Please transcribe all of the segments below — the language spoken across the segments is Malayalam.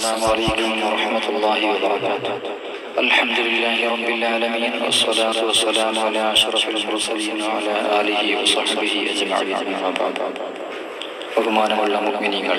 السلام عليكم ورحمة الله وبركاته الحمد لله رب العالمين والصلاة والسلام على أشرف المرسلين وعلى آله وصحبه أجمعين أما بعد ബഹുമാനമുള്ള മുഗ്മിനികൾ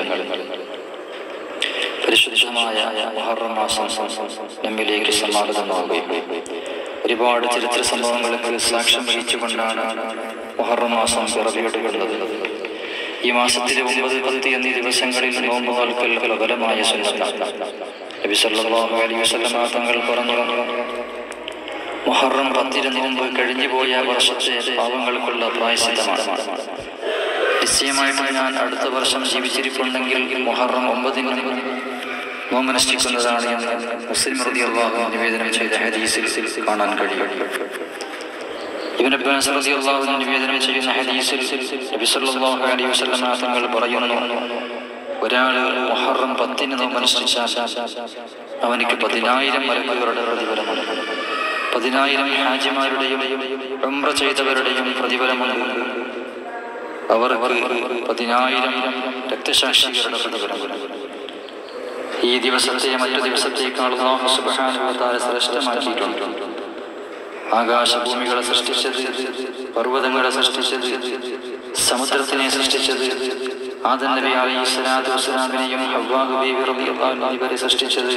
പരിശുദ്ധമായ മുഹറം മാസം നമ്മിലേക്ക് സമാഗതമാവുകയും ഒരുപാട് ചരിത്ര സംഭവങ്ങൾക്ക് സാക്ഷ്യം വഹിച്ചുകൊണ്ടാണ് മുഹറം മാസം പിറവിയെടുക്കുന്നത് ഈ മാസത്തിലെ ഒമ്പത് പത്ത് എന്നീ ദിവസങ്ങളിൽ നോമ്പ് നോൽക്കൽ പ്രബലമായ സുന്നത്താണ് നബി സല്ലല്ലാഹു അലൈഹി വസല്ലമ തങ്ങൾ പറഞ്ഞു മുഹറം പത്തിന് നോമ്പ് കഴിഞ്ഞുപോയ വർഷത്തെ പാവങ്ങൾക്കുള്ള പ്രായശ്ചിത്തമാണ് നിശ്ചയമായിട്ട് ഞാൻ അടുത്ത വർഷം ജീവിച്ചിരിപ്പുണ്ടെങ്കിൽ മുഹറം ഒമ്പതിന് നോമനുഷ്ഠിക്കുന്നതാണ് എന്ന് മുസ്ലിം റതി അള്ളാഹു നിവേദനം ചെയ്ത ഹദീസിൽ കാണാൻ കഴിയും ഇബ്നു അബ്ബാസ് റളിയല്ലാഹു അൻഹു നിവേദനം ചെയ്യുന്ന ഹദീസിൽ നബി സല്ലല്ലാഹു അലൈഹി വസല്ലം തങ്ങൾ പറയുന്നു ഒരാൾ മുഹറം പത്തിന് നോമനുഷ്ഠിച്ചാൽ അവനിക്ക് പതിനായിരം മലക്കുകളുടെ പ്രതിഫലമുണ്ട് പതിനായിരം ഹാജിമാരുടെയും ഉംറ ചെയ്തവരുടെയും പ്രതിഫലമുണ്ട് അവർക്ക് പതിനായിരം രക്തസാക്ഷികളുടെ പ്രതിഫലമുണ്ട് ഈ ദിവസത്തെ മറ്റു ദിവസത്തേക്കാൾ അല്ലാഹു സുബ്ഹാനഹു വ തആല ശ്രേഷ്ഠമാക്കിയിട്ടുണ്ട് ആകാശഭൂമികളെ സൃഷ്ടിച്ചത് പർവ്വതങ്ങളെ സൃഷ്ടിച്ചത് സമുദ്രത്തിനെ സൃഷ്ടിച്ചത് ആദം നബി അലൈഹി സ്വലാത്തു വസ്സലാമിനെയും ഹവ്വാഹു ബീവി റളിയല്ലാഹു അൻഹ ഇവരെ സൃഷ്ടിച്ചത്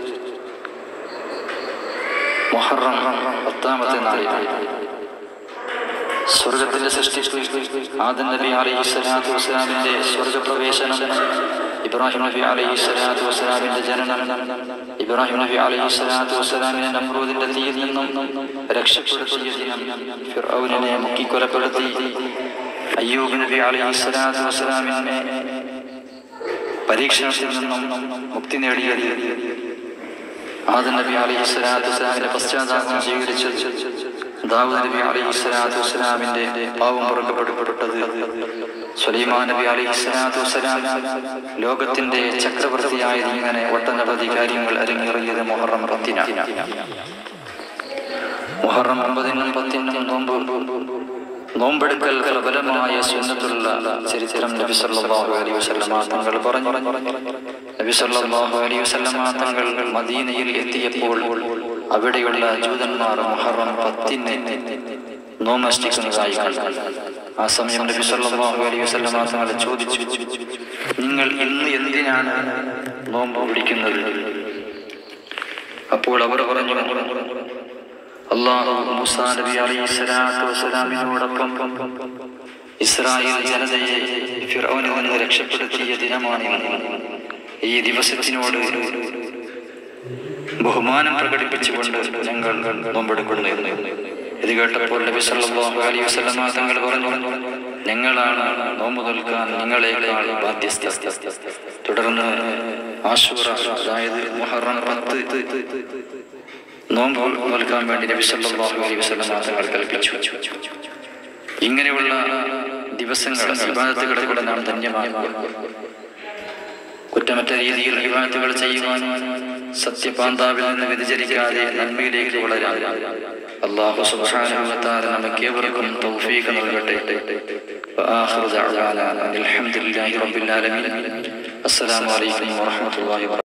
മുഹറം പത്താമത്തെ നാളിലാണ് സ്വർഗത്തിന്റെ സൃഷ്ടിപ്പ് ആദം നബി അലൈഹി സ്വലാത്തു വസ്സലാമിന്റെ സ്വർഗപ്രവേശനം ഇബ്രാഹിം നബി അലൈഹി സ്വലാത്തു വസ്സലാമിന്റെ ജനനം ഇബ്രാഹിം നബി അലൈഹി സ്വലാത്തു വസ്സലാമിനെ നമ്രൂദിന്റെ തീയിൽ നിന്നും രക്ഷപ്പെടുത്തിയ ദിനം ഫിർഔനെ മുക്കിക്കൊലപ്പെടുത്തി അയ്യൂബ് നബി അലൈഹി സ്വലാത്തു വസ്സലാമിനെ പരീക്ഷണത്തിൽ നിന്നും മുക്തി നേടിയത് ആദം നബി അലൈഹി സ്വലാത്തു വസ്സലാമിന്റെ പശ്ചാത്താപം സ്വീകരിച്ചത് ദാവൂദ് നബി അലൈഹി സ്വലാത്തു വസ്സലാമിന്റെ പാവം പുറക്കപ്പെടപ്പെട്ടത് സുലൈമാൻ നബി അലൈഹി സ്വലാത്തു വസ്സലാം ലോകത്തിന്റെ ചക്രവർത്തിയായത് ഇങ്ങനെ ഒട്ടനവധി കാര്യങ്ങൾ അരങ്ങേറിയത് മുഹറം പത്തിനാണ് മുഹറം ഒമ്പതിനും പത്തിനും നോമ്പ് നോമ്പെടുക്കൽ പ്രബലമായ സുന്നത്തുള്ള ചരിത്രം നബി സല്ലല്ലാഹു അലൈഹി വസല്ലമ തങ്ങൾ പറഞ്ഞു നബി സല്ലല്ലാഹു അലൈഹി വസല്ലമ തങ്ങൾ മദീനയിൽ എത്തിയപ്പോൾ അവിടെയുള്ള ജൂതന്മാർ മുഹറം പത്തിന് നോമനുഷ്ഠിക്കുന്നതായി കണ്ടു ആ സമയം നബി സല്ലല്ലാഹു അലൈഹി വസല്ലമ തങ്ങൾ ചോദിച്ചു നിങ്ങൾ ഇന്ന് എന്തിനാണ് നോമ്പ് പിടിക്കുന്നത് അപ്പോൾ അവർ പറഞ്ഞു അള്ളാഹു മൂസാ നബി അലൈഹി സ്വലാത്തു വസ്സലാമിനോടൊപ്പം ഇസ്രായേൽ ജനതയെ ഫിറോനിൽ നിന്ന് രക്ഷപ്പെടുത്തിയ ദിനമാണ് ഈ ദിവസത്തിനോട് ബഹുമാനം പ്രകടിപ്പിച്ചുകൊണ്ട് ഞങ്ങൾ നോമ്പെടുക്കുന്നു ഇത് കേട്ടപ്പോൾ നബി സല്ലല്ലാഹു അലൈഹി വസല്ലമ തങ്ങൾ പറഞ്ഞു ഞങ്ങളാണ് നോമ്പ് നിൽക്കാൻ നിങ്ങളെക്കാൾ ബാധ്യസ്ഥ തുടർന്ന് ആശൂറ അതായത് മുഹറം പത്ത് നോമ്പ് നൽകാൻ വേണ്ടി നബി സല്ലല്ലാഹു അലൈഹി വസല്ലം തങ്ങൾ കൽപ്പിച്ചു ഇങ്ങനെയുള്ള ദിവസങ്ങൾ ഇബാദത്തുകളെ കൂടെ നാം ധന്യമാകുക കുറ്റമറ്റ രീതിയിൽ ഇബാദത്തുകൾ ചെയ്യുവാൻ സത്യപാന്താവിൽ നിന്ന് വ്യതിചരിക്കാതെ നന്മയിലേക്ക് വളരാൻ അള്ളാഹു സുബ്ഹാനഹു വ തആല നമുക്ക് ഏവർക്കും തൗഫീഖ് നൽകട്ടെ وآخر دعوانا أن الحمد لله رب العالمين السلام عليكم ورحمة الله وبركاته